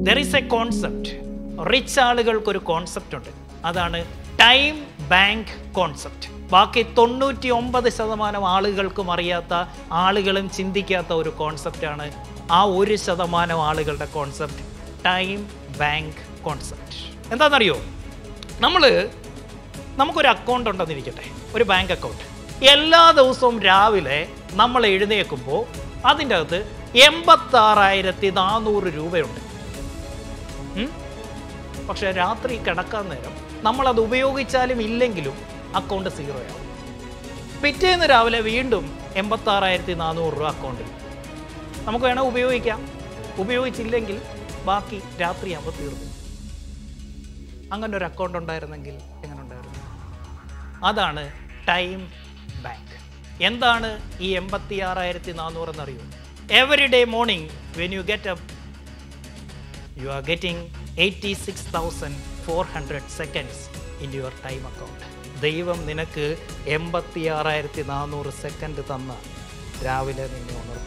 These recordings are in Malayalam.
There is a concept rich ആളുകൾക്കൊരു കോൺസെപ്റ്റ് ഉണ്ട് അതാണ് ടൈം ബാങ്ക് കോൺസെപ്റ്റ് ബാക്കി തൊണ്ണൂറ്റി ഒമ്പത് ശതമാനം ആളുകൾക്കും അറിയാത്ത ആളുകളും ചിന്തിക്കാത്ത ഒരു കോൺസെപ്റ്റാണ് ആ ഒരു ശതമാനം ആളുകളുടെ കോൺസെപ്റ്റ് ടൈം ബാങ്ക് കോൺസെപ്റ്റ് എന്താണെന്നറിയോ നമ്മൾ നമുക്കൊരു അക്കൗണ്ട് ഉണ്ടെന്നിരിക്കട്ടെ ഒരു ബാങ്ക് അക്കൗണ്ട് എല്ലാ ദിവസവും രാവിലെ നമ്മൾ എഴുന്നേൽക്കുമ്പോൾ അതിൻ്റെ അകത്ത് എൺപത്താറായിരത്തി നാനൂറ് രൂപയുണ്ട് ഉം? പക്ഷെ രാത്രി കിടക്കാൻ നേരം നമ്മളത് ഉപയോഗിച്ചാലും ഇല്ലെങ്കിലും അക്കൗണ്ട് സീറോ ആവും പിറ്റേന്ന് രാവിലെ വീണ്ടും എൺപത്താറായിരത്തി നാനൂറ് രൂപ അക്കൗണ്ടിൽ നമുക്ക് വേണേൽ ഉപയോഗിക്കാം ഉപയോഗിച്ചില്ലെങ്കിൽ ബാക്കി രാത്രിയാകുമ്പോൾ തീർന്നു അങ്ങനെ ഒരു അക്കൗണ്ട് ഉണ്ടായിരുന്നെങ്കിൽ എങ്ങനെ ഉണ്ടായിരുന്നു അതാണ് ടൈം ബാങ്ക് എന്താണ് ഈ എൺപത്തി ആറായിരത്തി നാനൂറ് എന്നറിയോ every day morning when you get up you are getting eighty six thousand four hundred seconds in your time account ദൈവം നിനക്ക് എൺപത്തി ആറായിരത്തി നാനൂറ് സെക്കൻഡ് തന്ന രാവിലെ നിന്നെ ഉണർത്തും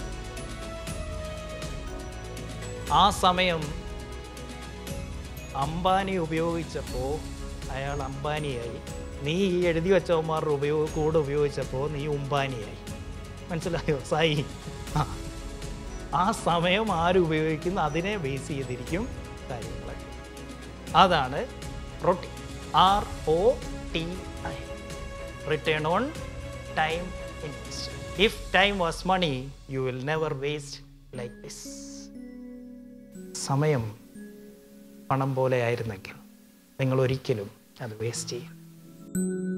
ആ സമയം അംബാനി ഉപയോഗിച്ചപ്പോൾ അയാൾ അംബാനിയായി നീ ഈ എഴുതി വെച്ചവന്മാരുടെ ഉപയോഗ കൂടെ ഉപയോഗിച്ചപ്പോൾ നീ ഉംബാനിയായി മനസ്സിലായോ സായി ആ. ആ സമയം ആരുപയോഗിക്കുന്ന അതിനെ ബേസ് ചെയ്തിരിക്കും കാര്യങ്ങൾ അതാണ് roti R O T I return on time invest if time was money you will never waste like this സമയം പണം പോലെ ആയിരുന്നെങ്കിൽ നിങ്ങൾ ഒരിക്കലും അത് വേസ്റ്റ് ചെയ്യും